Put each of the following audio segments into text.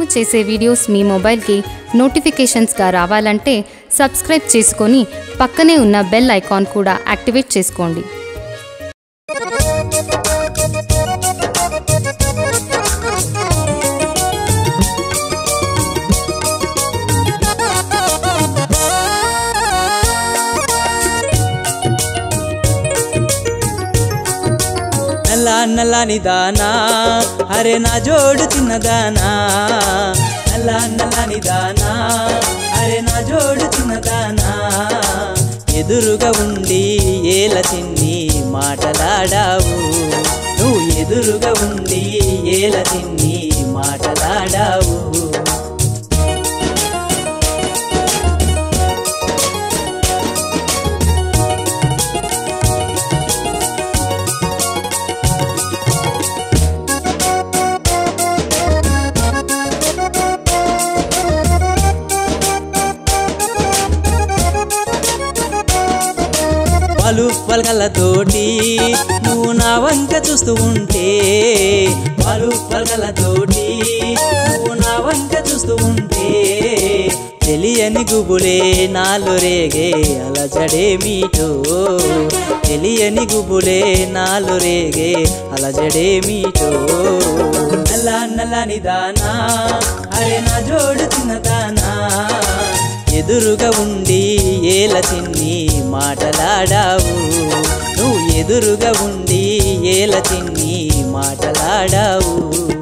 చేసే వీడియోస్ మీ మొబైల్కి నోటిఫికేషన్స్గా రావాలంటే సబ్స్క్రైబ్ చేసుకొని పక్కనే ఉన్న బెల్ ఐకాన్ కూడా యాక్టివేట్ చేసుకోండి నల్ల నల్లని దానా అరే నా జోడు చిన్నదానా నల్ల నల్లని దానా అరే నా జోడు చిన్నదానా ఎదురుగా ఉండి ఏల చిన్ని మాటలాడావు నువ్వు ఎదురుగా ఉండి ఏల చిన్ని మాటలాడావు పలు పలకలతోటి నువ్వు నా వంక చూస్తూ ఉంటే పలు పలకలతోటి నువ్వు నా వంక చూస్తూ ఉంటే తెలియని గుబులే నాలో రేగే అలజడే మీటో తెలియని గుబులే నాలో రేగే అలజడే మీటో నల్ల నల్లని దానా అరే నా జోడు చిన్నదానా ఎదురుగా ఉండి ఏల చిన్ని మాటలాడావు నువ్వు ఎదురుగా ఉండి ఏల చిన్ని మాటలాడావు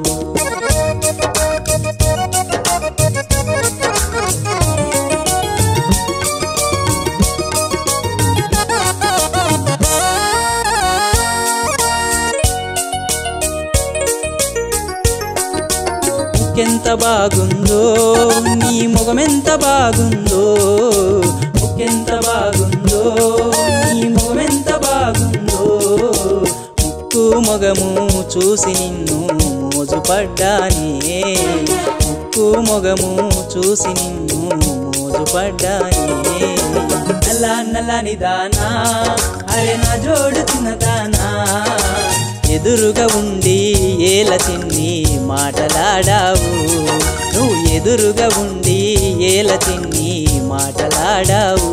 ముక్కెంత బాగుందో నీ ముఖమెంత బాగుందో ముక్కెంత బాగుందో నీ ముఖమెంత బాగుందో ముక్కు మొగము చూసి నిన్ను మోజుపడ్డానే ముక్కు మొగము చూసి నిన్ను మోజుపడ్డానే నల్ల నల్లని దానా అరే నా జోడు చిన్నదానా ఎదురుగా ఉండి ఏల చిన్ని మాటలాడావు నువ్వు ఎదురుగా ఉండి ఏల చిన్ని మాటలాడావు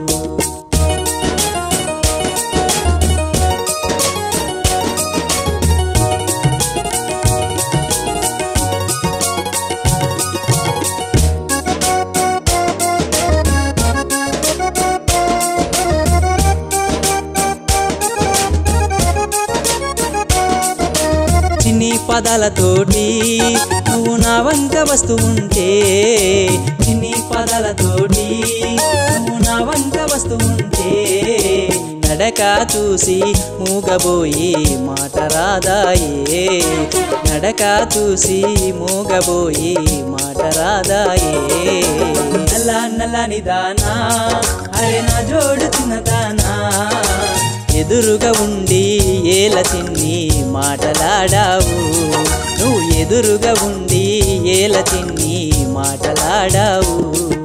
చిన్ని పదాలతోటి నువ్వు నా వంక వస్తూ ఉంటే చిన్ని పదాలతోటి నువ్వు నా వంక వస్తూ ఉంటే నడక చూసి మూగబోయి మాట రాదాయే నడక చూసి మూగబోయి మాట రాదాయే నల్ల నల్లని దానా అరే నా జోడు చిన్నదానా ఎదురుగా ఉండి ఏల చిన్ని మాటలాడావు నువ్వు ఎదురుగా ఉండి ఏల చిన్ని మాటలాడావు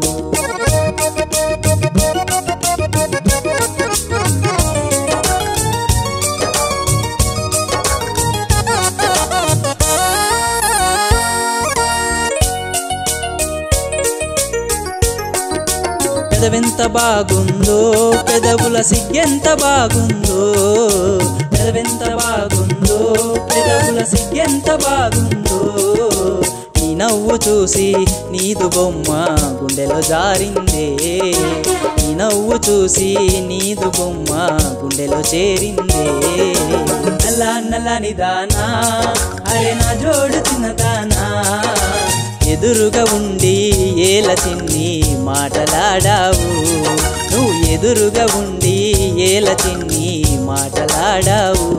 పెదవెంత బాగుందో పెదవుల సిగ్గెంత బాగుందో పెదవెంత బాగుందో పెదవుల సిగ్గెంత బాగుందో నీ నవ్వు చూసి నీదు బొమ్మ గుండెలో జారిందే నీ నవ్వు చూసి నీదు బొమ్మ గుండెలో చేరిందే నల్ల నల్లని దానా అరే నా జోడు చిన్నదానా ఎదురుగా ఉండి ఏల చిన్ని మాటలాడావు నువ్వు ఎదురుగా ఉండి ఏల చిన్ని మాటలాడావు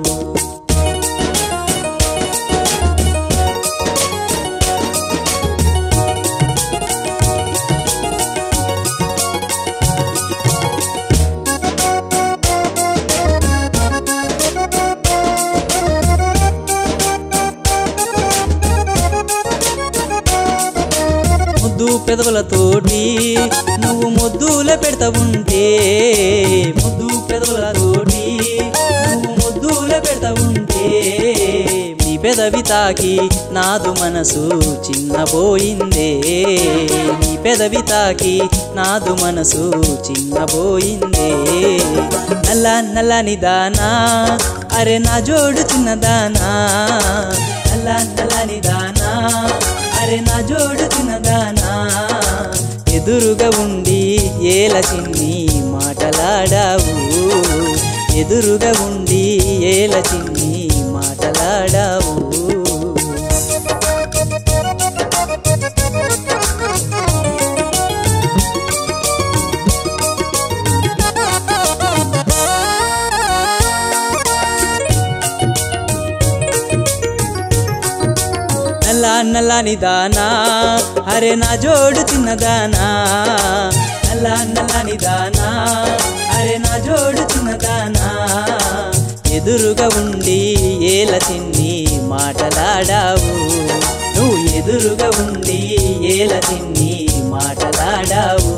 ముద్దు పెదవులతోటి నువ్వు ముద్దులే పెడతా ఉంటే ముద్దు పెదవులతోటి నువ్వు ముద్దులే పెడతా ఉంటే నీ పెదవి తాకి నాదు మనసు చిన్నబోయిందే నీ పెదవి తాకి నాదు మనసు చిన్నబోయిందే నల్ల నల్లని దానా అరే నా జోడు చిన్నదానా నల్ల నల్లని దానా అరే నా జోడు చిన్నదానా ఎదురుగా ఉండి ఏల చిన్ని మాటలాడావు ఎదురుగా ఉండి ఏల చిన్ని మాటలాడావు నల్ల నల్లని దానా అరే నా జోడు చిన్నదానా నల్ల నల్లని దానా అరే నా జోడు చిన్నదానా ఎదురుగా ఉండి ఏల చిన్ని మాటలాడావు నువ్వు ఎదురుగా ఉండి ఏల చిన్ని మాటలాడావు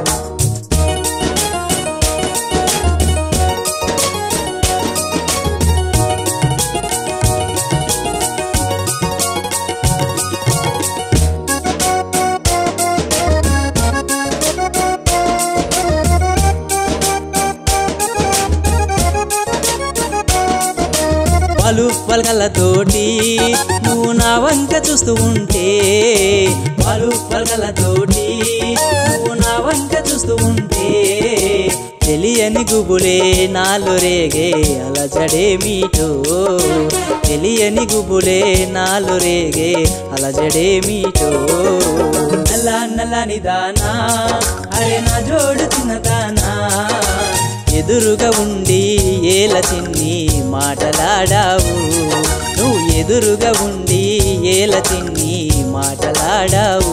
పలు పలకలతోటి నువ్వు నా వంక చూస్తూ ఉంటే పలు పలకలతోటి నువ్వు నా వంక చూస్తూ ఉంటే తెలియని గుబులే నాలో రేగే అలజడేమీటో తెలియని గుబులే నాలో రేగే అలజడేమీటో నల్ల నల్లని దానా అరే నా జోడు చిన్నదానా ఎదురుగా ఉండి ఏల చిన్ని మాటలాడావు నువ్వు ఎదురుగా ఉండి ఏల చిన్ని మాటలాడావు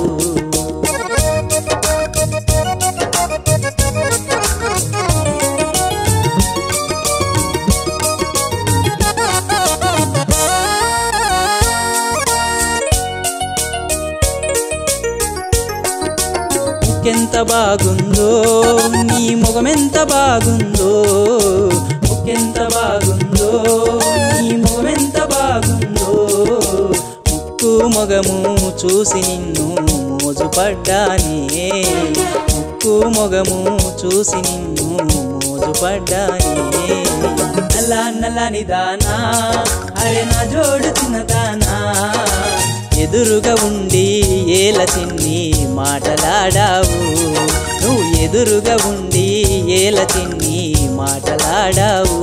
ముక్కెంత బాగుందో నీ ముఖమెంత బాగుందో ముక్కెంత బాగుందో నీ ముఖమెంత బాగుందో ముక్కు మొగము చూసి నిన్ను మోజుపడ్డానే ముక్కు మొగము చూసి నిన్ను మోజుపడ్డానే నల్ల నల్లని దానా అరే నా జోడు చిన్నదానా ఎదురుగా ఉండి ఏల చిన్ని మాటలాడావు నువ్వు ఎదురుగా ఉండి ఏల చిన్ని మాటలాడావు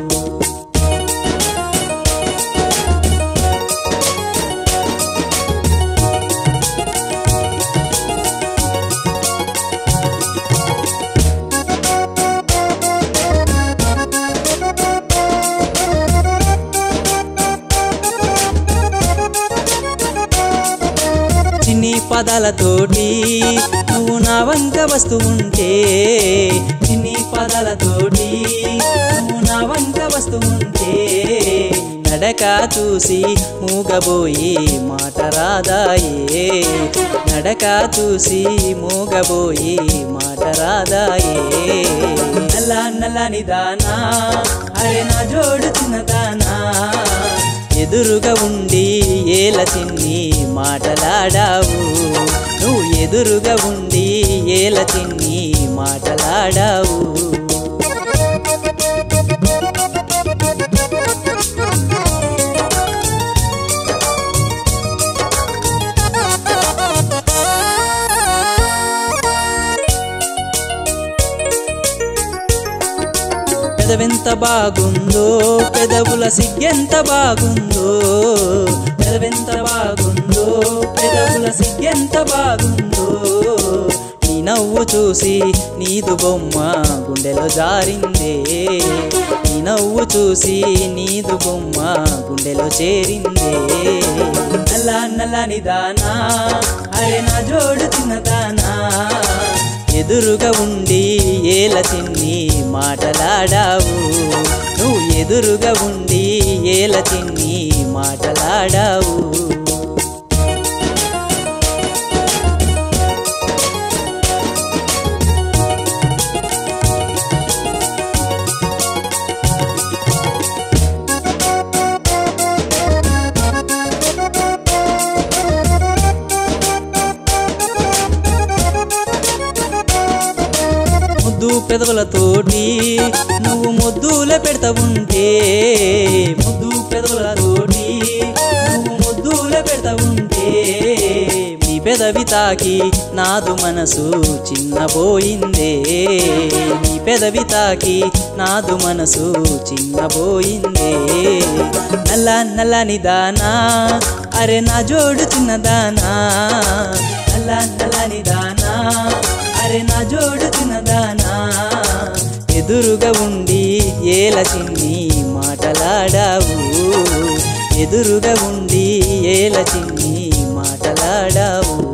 చిన్ని పదాలతోటి నువ్వు నా వంక వస్తూ ఉంటే చిన్ని పదాలతోటి నువ్వు నా వంక వస్తూ ఉంటే నడక చూసి మూగబోయి మాట రాదాయే నడక చూసి మూగబోయి మాట రాదాయే నల్ల నల్లని దానా అరే నా జోడు చిన్నదానా ఎదురుగా ఉండి ఏల చిన్ని మాటలాడావు నువ్వు ఎదురుగా ఉండి ఏల చిన్ని మాటలాడావు పెదవెంత బాగుందో పెదవుల సిగ్గెంత బాగుందో పెదవెంత బాగుందో పెదవుల సిగ్గెంత బాగుందో నీ నవ్వు చూసి నీదు బొమ్మ గుండెలో జారిందే నీ నవ్వు చూసి నీదు బొమ్మ గుండెలో చేరిందే నల్ల నల్లని దానా అరే నా జోడు చిన్నదానా ఎదురుగా ఉండి ఏల చిన్ని మాటలాడావు నువ్వు ఎదురుగా ఉండి ఏల చిన్ని మాటలాడావు పెదవులతోటి నువ్వు ముద్దుల పెడతా ఉంటే ముద్దు పెదవులతోటి నువ్వు ముద్దుల పెడతా ఉంటే నీ పెదవి తాకి నాదు మనసు చిన్నబోయిందే నీ పెదవి తాకి నాదు మనసు చిన్నబోయిందే నల్ల నల్లని దానా అరే నా జోడు చిన్నదానా నల్ల నల్లని దానా అరే నా జోడు చిన్నదానా ఎదురుగా ఉండి ఏల చిన్ని మాటలాడావు ఎదురుగా ఉండి ఏల చిన్ని మాటలాడావు